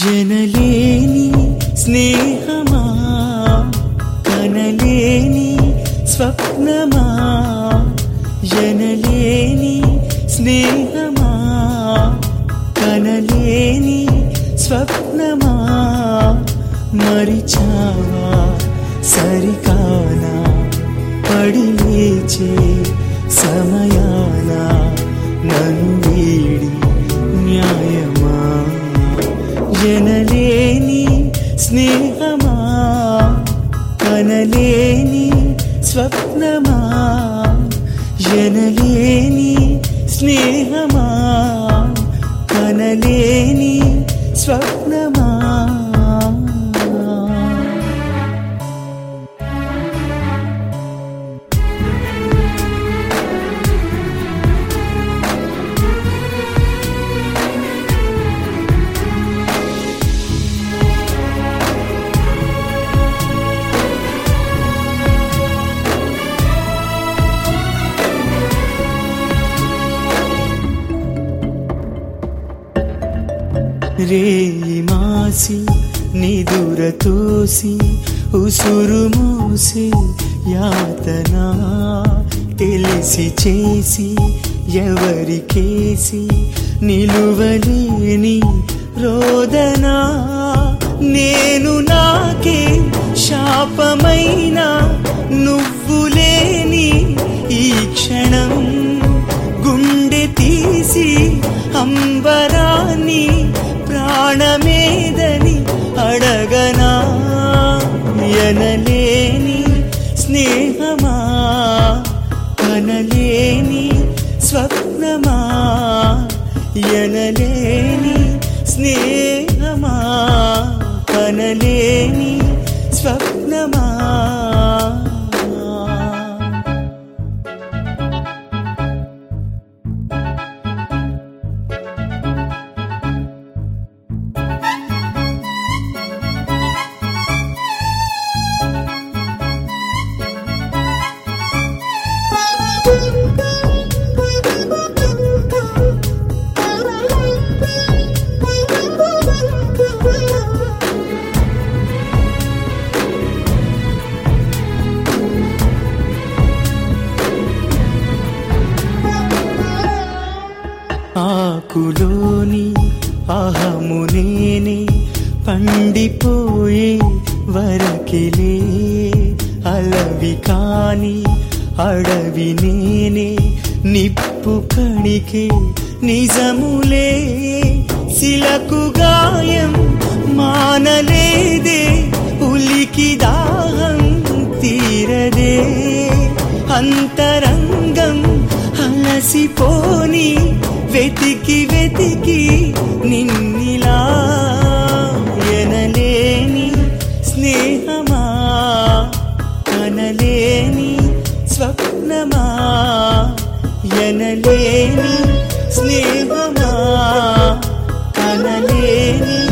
జనలేని స్నేహమా కనలేని స్వప్నమా జనలేని స్నేహమా కనలేని స్వప్నమా మరిచావా సరికానా పడి లేచే సమయాన నన్ను వీడి న్యాయమా జనలేని స్నేహమా కనలేని స్వప్నమా జనలేని స్నేహమా కనలేని స్వప్నమా రేయి మాసి నిదుర తోసి ఉసురు మూసి యాతన తెలిసి చేసి ఎవరికేసి నిలువలేని రోదనా నేను నాకే శాపమైన నువ్వు లేని ఈ క్షణం గుండె తీసి అంబరాన్ని ప్రాణమేదని అడగనా ఎనలేని స్నేహమా కనలేని స్వప్నమా ఎనలేని స్నేహమా కనలేని స్వప్నమా ఆకులోని అహము నేనే పండిపోయే వరకిలే అలవి కాని అడవి నేనే నిప్పు కణికే నిజములే శిలకు గాయం మానలేదే ఉలికి దాహం తీరదే అంతరంగం అలసిపోని వెతికి వెతికి నిన్నిలా ఎనలేని స్నేహమా కనలేని స్వప్నమా ఎనలేని స్నేహమా కనలేని